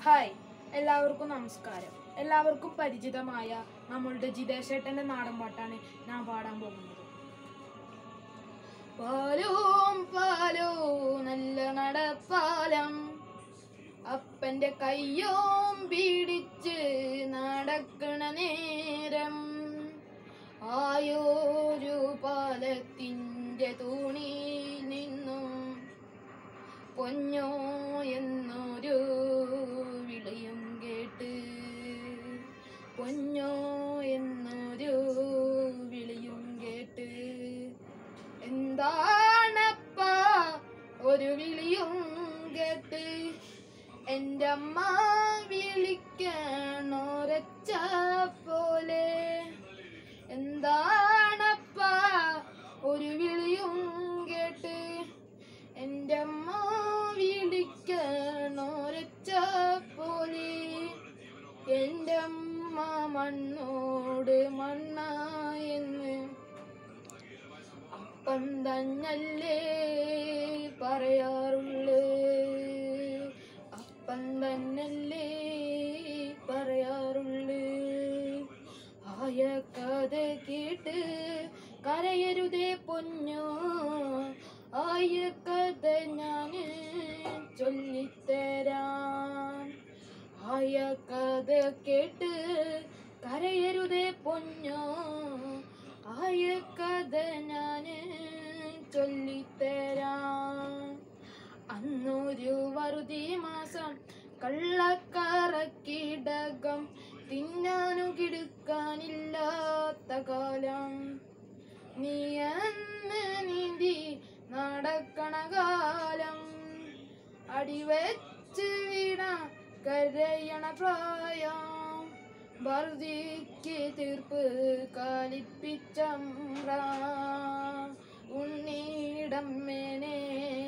hi എല്ലാവർക്കും നമസ്കാരം എല്ലാവർക്കും പരിചിതമായ നമ്മളുടെ ജിതേഷേട്ടന്റെ നാടൻ പാട്ടാണ് ഞാൻ പാടാൻ പോകുന്നത് പാലോം പാലോ നല്ല നടപ്പാലം അപ്പന്റെ കയ്യോം പിടിച്ച് നടക്കണ നേരം ആയോരു പാലത്തിൻ്റെ തൂണിൽ നിന്നും പൊന്നോ എന്നൊരു വിളിയും കേട്ട് പൊന്നോ എന്നൊരു വിളിയും കേട്ട് എന്താണപ്പാ ഒരു വിളിയും കേട്ട് എൻ്റെ അമ്മ വിളിക്കണോരച്ച പോലെ എന്താണപ്പാ ഒരു വിളിയും കേട്ട് എൻ്റെ അമ്മ വിളിക്കണോരച്ച പോലെ എൻ്റെ അമ്മ മണ്ണോട് മണ്ണായെന്ന് അപ്പം തന്നല്ലേ പറയാറുള്ളു അപ്പം തന്നല്ലേ പറയാറുള്ളു ആയ കഥ കേട്ട് കരയരുതേ പൊന്നോ ആയ കഥ ഞാൻ ചൊല്ലിത്തരാം ആയ കഥ കേട്ട് കരയരുതേ പൊന്നോ ആയ കഥ ഞാൻ ചൊല്ലിത്തരാം അന്നൊരു വറുതി മാസം കള്ളക്കറക്കിടകം തിന്നാനു കിടുക്കാനില്ലാത്ത കാലം നീ അന്ന് നീന്തി നടക്കണ കാലം അടിവെച്ച് വീണ കരയണ പ്രായം വറുതിക്ക് തീർപ്പ് കാലിപ്പിച്ചമ്ര ഉണ്ണീടമ്മേനെ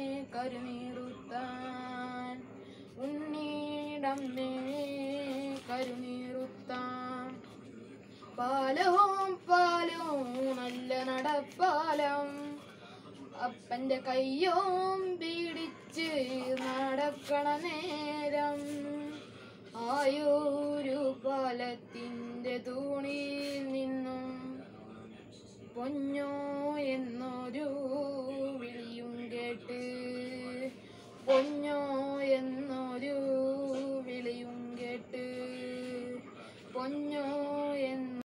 കരുനീറുത്താൻ ഉണ്ണീടമ്മേനെ കരുനീറുത്താൻ പാലവും പാലവും നല്ല നടപ്പാലം അപ്പന്റെ കയ്യോം പിടിച്ച് നടക്കണ നേരം ആയൂരു പാലത്തിൻ്റെ തൂണിൽ നിന്നും പൊന്നോ എന്നൊരു വിളിയും കേട്ട് പൊന്നോ എന്നൊരു വിളിയും കേട്ട് പൊന്നോ